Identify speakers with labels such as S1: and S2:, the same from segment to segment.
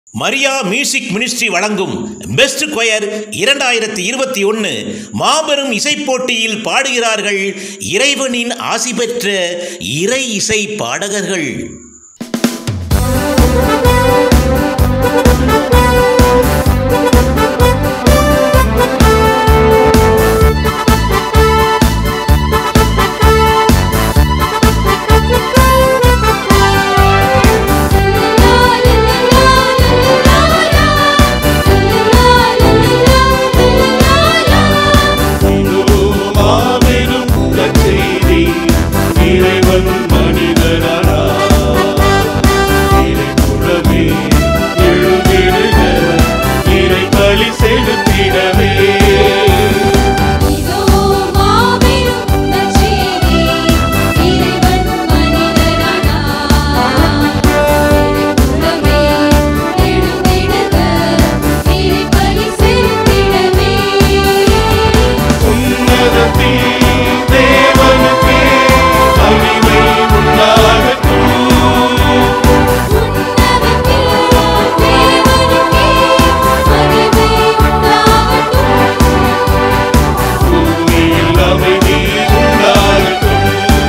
S1: Maria music ministry வழங்கும் best choir இரண்டாயிரத்தி இருபத்தி ஒன்று மாபெரும் இசைப் போட்டியில் பாடுகிறார்கள் இறைவனின் ஆசி பெற்ற இறை இசை பாடகர்கள்
S2: மாபெரும் நற்செய்தி, இறைவன் மனிதனானார். இறைக்குலமே, எழுந்திடுக, இறைபலி செலுத்திடவே.
S3: இதோ மாபெரும் நற்செய்தி இறைவன் மனிதனானார் இறைக்குலமே எழுந்திடுக இறைபலி செலுத்திடவே
S2: உன்னதத்தில் தேவனுக்கே மகிமை உண்டாகட்டும்.
S3: உன்னதத்தில் தேவனுக்கே மகிமை உண்டாகட்டும்
S2: பூமியில் அமைதி உண்டாகட்டும்.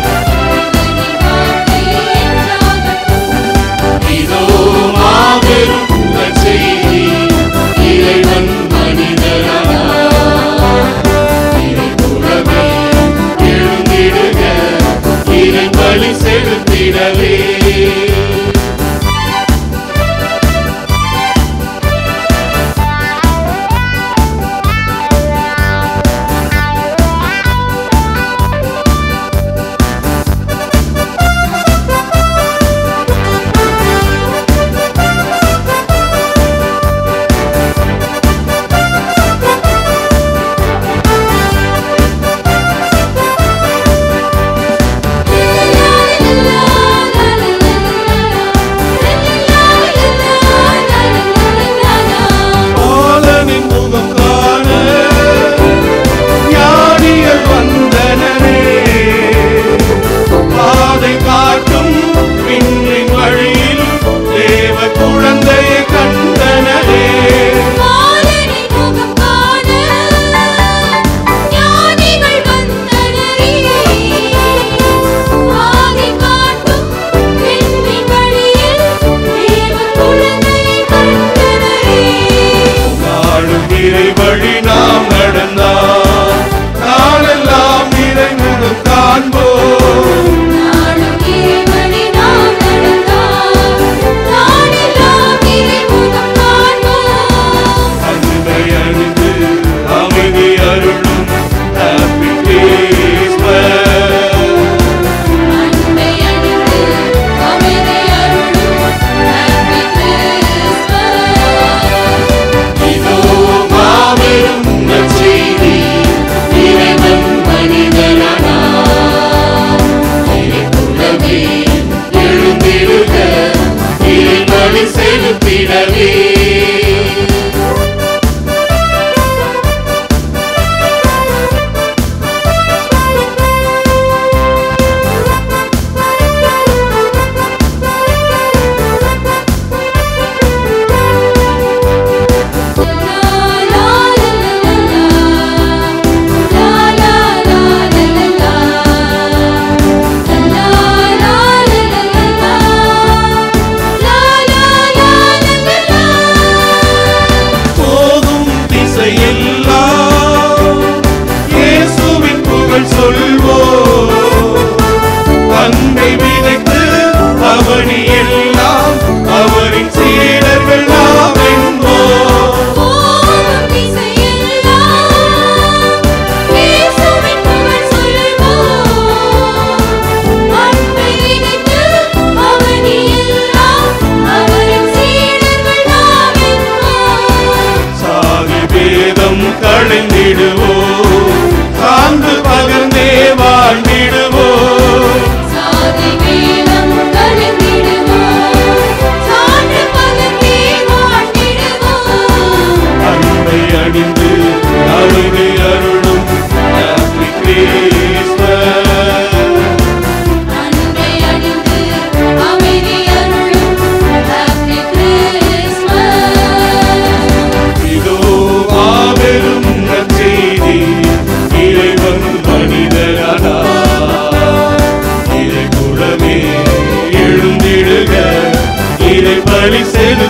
S2: இதோ மாபெரும் நற்செய்தி, இறைவன் மனிதனானார். இறைக்குலமே, எழுந்திடுக, இறைபலி செலுத்திடவே பாலனின் முகம் காண ஞானிகள் வந்தனரே பாதை காட்டும் விண்ணின் வழியில் தேவ குழந்தையை கண்டனரே நாடும் இறை வழி நாம் நடந்தால் நாளெல்லாம் இறைவனும் காண்போம் அன்பை அணிந்து அமைதி அருளும் ஹாப்பி கிறிஸ்மஸ் இதோ மாபெரும் நற்செய்தி, இறைவன் மனிதனானார். இறைக்குலமே, எழுந்திடுக, இறைபலி செலுத்திடவே
S3: la la la la la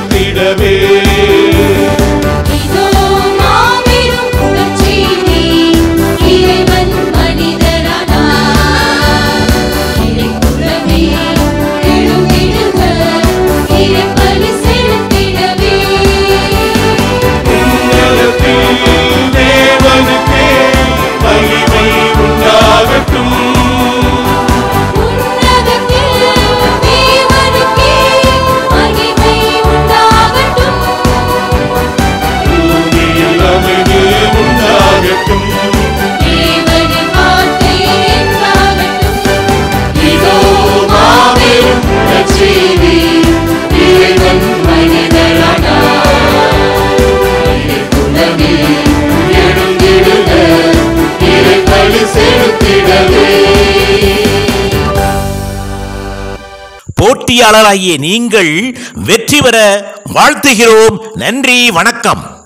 S2: செலுத்திடவே
S3: இதோ மாபெரும் நற்செய்தி, இறைவன் மனிதரானார். இறைக்குலமே, எழுந்திடுக, இறைபலி செலுத்திடவே.
S2: உன்னதத்தில் தேவனுக்கே மகிமை உண்டாகட்டும்
S3: உன்னதத்தில் தேவனுக்கே மகிமை உண்டாகட்டும்.
S2: பூமியில் அமைதி உண்டாகட்டும்
S3: தேவனின் வார்த்தை என்றாகட்டும்.
S2: இதோ மாபெரும் நற்செய்தி இறைவன் மனிதரானார் இறைக்குலமே எழுந்திடுக இறைபலி செலுத்திடவே
S1: போட்டியாளராகிய நீங்கள் வெற்றி பெற வாழ்த்துகிறோம் நன்றி வணக்கம்